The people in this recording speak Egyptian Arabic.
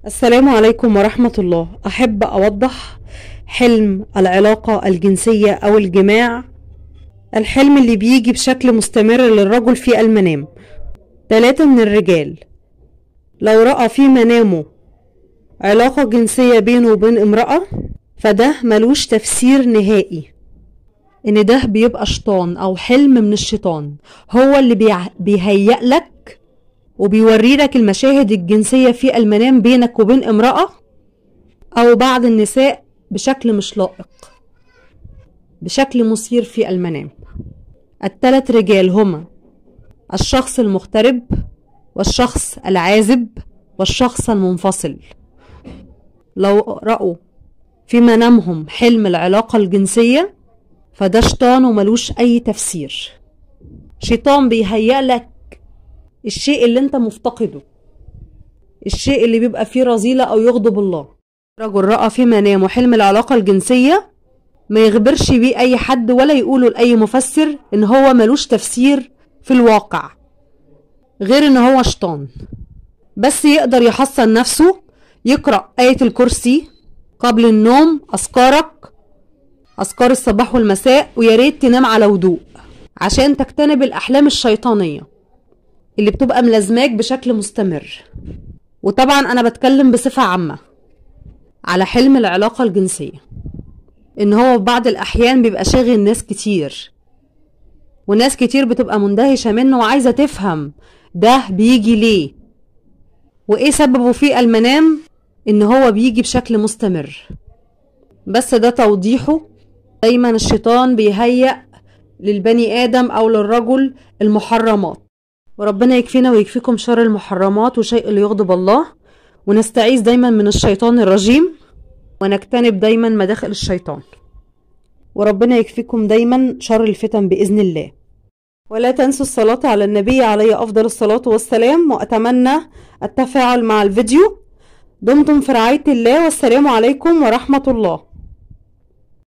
السلام عليكم ورحمة الله أحب أوضح حلم العلاقة الجنسية أو الجماع الحلم اللي بيجي بشكل مستمر للرجل في المنام ثلاثة من الرجال لو رأى في منامه علاقة جنسية بينه وبين امرأة فده ملوش تفسير نهائي ان ده بيبقى شيطان او حلم من الشيطان هو اللي بيع- بيهيأ لك وبيوري لك المشاهد الجنسية في المنام بينك وبين امرأة أو بعض النساء بشكل مش لائق بشكل مثير في المنام التلات رجال هما الشخص المغترب والشخص العازب والشخص المنفصل لو رأوا في منامهم حلم العلاقة الجنسية فده شيطان وملوش أي تفسير شيطان بيهيأ لك الشيء اللي انت مفتقده الشيء اللي بيبقى فيه رذيلة أو يغضب الله رجل رأى في منامه حلم العلاقة الجنسية ما يخبرش بيه أي حد ولا يقوله لأي مفسر إن هو ملوش تفسير في الواقع غير إن هو شيطان بس يقدر يحصن نفسه يقرأ آية الكرسي قبل النوم أذكارك أذكار الصباح والمساء ويا ريت تنام على وضوء عشان تجتنب الأحلام الشيطانية اللي بتبقى ملازماك بشكل مستمر وطبعا انا بتكلم بصفة عامة على حلم العلاقة الجنسية ان هو في بعض الاحيان بيبقى شاغل ناس كتير وناس كتير بتبقى مندهشة منه وعايزة تفهم ده بيجي ليه وايه سببه في المنام ان هو بيجي بشكل مستمر بس ده توضيحه دايما الشيطان بيهيأ للبني ادم او للرجل المحرمات وربنا يكفينا ويكفيكم شر المحرمات وشيء اللي يغضب الله ونستعيذ دايما من الشيطان الرجيم ونجتنب دايما مداخل الشيطان وربنا يكفيكم دايما شر الفتن بإذن الله ولا تنسوا الصلاة على النبي عليه أفضل الصلاة والسلام وأتمنى التفاعل مع الفيديو دمتم في رعاية الله والسلام عليكم ورحمة الله